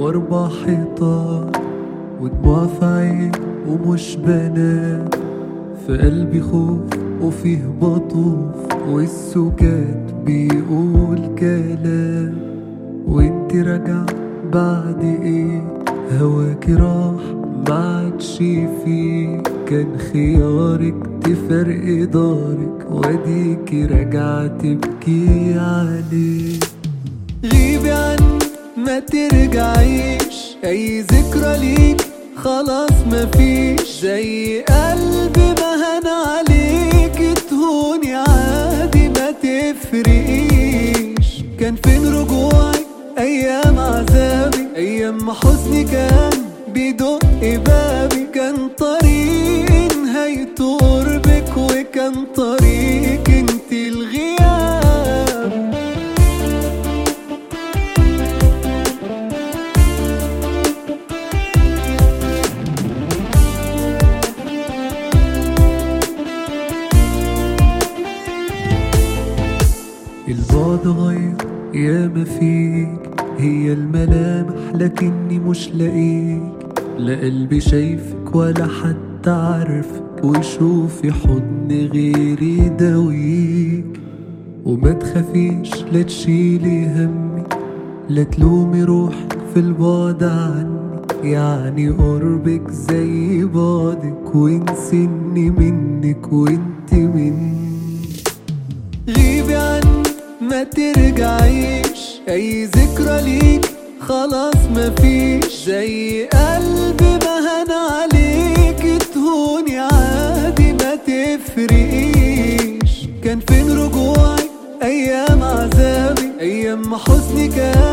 واربع حيطان ودموع في عين ومش بنام في قلبي خوف وفيه بطوف والسكات بيقول كلام وانت راجع بعد ايه هواكي راح معادش فيه كان خيارك تفرق دارك واديكي راجعة تبكي عليه غيبي عني ما ترجعيش اي ذكرى ليك خلاص مفيش زي قلبي ما هان عليك تهوني عادي ما تفرقيش كان فين رجوعي ايام عذابي ايام ما حزني كان بيدق بابي كان طريق نهايته قربك وكان طريق انت الغياب البعد غير ياما فيك هي الملامح لكني مش لاقيك لا قلبي شايفك ولا حتى عارفك ويشوفي حضن غيري يداويك وما تخافيش لا تشيلي همي لا تلومي روحك في البعد عني يعني قربك زي بعدك وانسني منك وانت مني غيبي عني ما ترجعيش اي ذكرى ليك خلاص مفيش زي قلبي ما هان عليك تهوني عادي ما تفرقيش كان فين رجوعي ايام عذابي ايام ما حزني كان